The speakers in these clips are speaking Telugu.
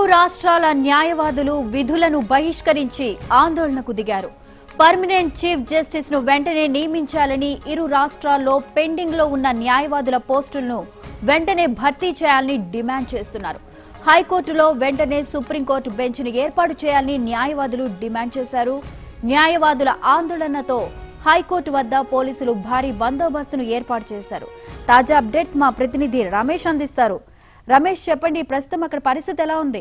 రాష్ట్రాల న్యాయవాదులు విధులను బహిష్కరించి ఆందోళనకు దిగారు పర్మనెంట్ చీఫ్ జస్టిస్ ను వెంటనే నియమించాలని ఇరు రాష్ట్రాల్లో పెండింగ్ లో ఉన్న న్యాయవాదుల పోస్టులను వెంటనే భర్తీ చేయాలని డిమాండ్ చేస్తున్నారు హైకోర్టులో వెంటనే సుప్రీంకోర్టు బెంచ్ను ఏర్పాటు చేయాలని న్యాయవాదులు డిమాండ్ చేశారు న్యాయవాదుల ఆందోళనతో హైకోర్టు వద్ద పోలీసులు భారీ బందోబస్తును ఏర్పాటు చేశారు తాజా అప్డేట్స్ మా ప్రతినిధి రమేష్ అందిస్తారు రమేష్ చెప్పండి ప్రస్తుతం అక్కడ పరిస్థితి ఎలా ఉంది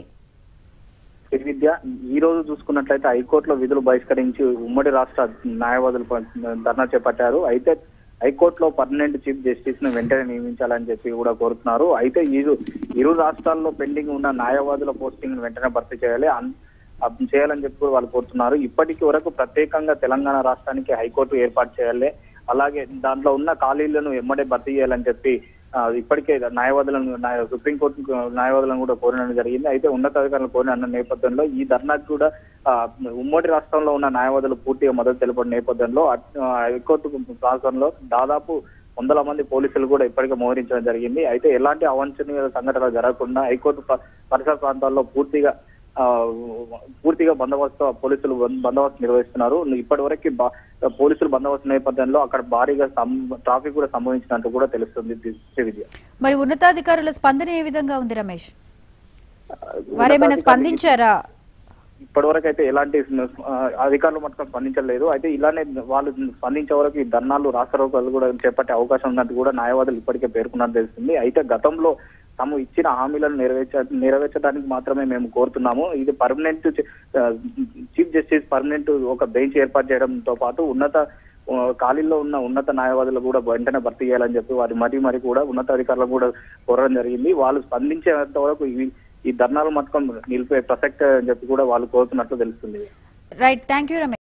శ్రీ విద్య ఈ రోజు చూసుకున్నట్లయితే హైకోర్టులో విధులు బహిష్కరించి ఉమ్మడి రాష్ట్ర న్యాయవాదులు ప- ధర్నా చేపట్టారు అయితే హైకోర్టులో పర్మనెంట్ చీఫ్ జస్టిస్ ను వెంటనే నియమించాలని చెప్పి కూడా కోరుతున్నారు అయితే ఇరు ఇరు రాష్ట్రాల్లో పెండింగ్ ఉన్న న్యాయవాదుల పోస్టింగ్ వెంటనే భర్తీ చేయాలి అన్- అప్ చేయాలని చెప్పి కూడా వాళ్ళు కోరుతున్నారు ఇప్పటికి వరకు ప్రత్యేకంగా తెలంగాణ రాష్ట్రానికి హైకోర్టు ఏర్పాటు చేయాలి అలాగే దాంట్లో ఉన్న ఖాళీలను ఎమ్మడే భర్తీ చేయాలని చెప్పి ఆ, ఇప్పటికే న్యాయవాదులను న్యాయ- సుప్రీంకోర్టు న్యాయవాదులను కూడా కోరడం జరిగింది అయితే ఉన్నతాధికారులు కోరిన అన్న నేపథ్యంలో ఈ ధర్నాకు కూడా ఆ, ఉమ్మడి రాష్ట్రంలో ఉన్న న్యాయవాదులు పూర్తిగా మద్దతు తెలపడం నేపథ్యంలో అట్- ఆ, హైకోర్టు ప్రాంతంలో దాదాపు వందల మంది పోలీసులు కూడా ఇప్పటికే మోహరించడం జరిగింది అయితే ఎలాంటి అవాంఛనీయ సంఘటనలు జరగకుండా హైకోర్టు ప- పరిసర ప్రాంతాల్లో పూర్తిగా ఆ, పూర్తిగా బందోబస్తు పోలీసులు బం- బందోబస్తు నిర్వహిస్తున్నారు ఇప్పటి వరకు పోలీసులు బందోబస్తు నేపథ్యంలో అక్కడ భారీగా సం- ట్రాఫిక్ కూడా సంభవించినట్టు కూడా తెలుస్తుంది ది- శ్రీ విద్య మరి ఉన్నతాధికారుల స్పందన ఏ విధంగా ఉంది రమేష్ వారేమైనా స్పందించారా ఇప్పటి వరకు అయితే ఎలాంటి ఆ, అధికారులు మాత్రం స్పందించలేదు అయితే ఇలానే వాళ్ళు స్పందించే వరకు ఈ ధర్నాలు రాష్ట్రోకాలు కూడా చేపట్టే అవకాశం ఉన్నట్టు కూడా న్యాయవాదులు ఇప్పటికే పేర్కొన్నట్టు తెలుస్తుంది అయితే గతంలో తాము ఇచ్చిన హామీలను నెరవేర్చ నెరవేర్చడానికి మాత్రమే మేము కోరుతున్నాము ఇది పర్మనెంట్ చీఫ్ జస్టిస్ పర్మనెంట్ ఒక బెంచ్ ఏర్పాటు చేయడంతో పాటు ఉన్నత ఆ, ఖాళీల్లో ఉన్న ఉన్నత న్యాయవాదులు కూడా వెంటనే భర్తీ చేయాలని చెప్పి వారి మరీ మరి కూడా ఉన్నతాధికారులు కూడా కోరడం జరిగింది వాళ్ళు స్పందించేంత వరకు ఇవి ఈ ధర్నాలు మట్టుకం నిలిపే ప్రసక్తి అని చెప్పి కూడా వాళ్ళు కోరుతున్నట్లు తెలుస్తుంది రైట్ థ్యాంక్ యూ రమేష్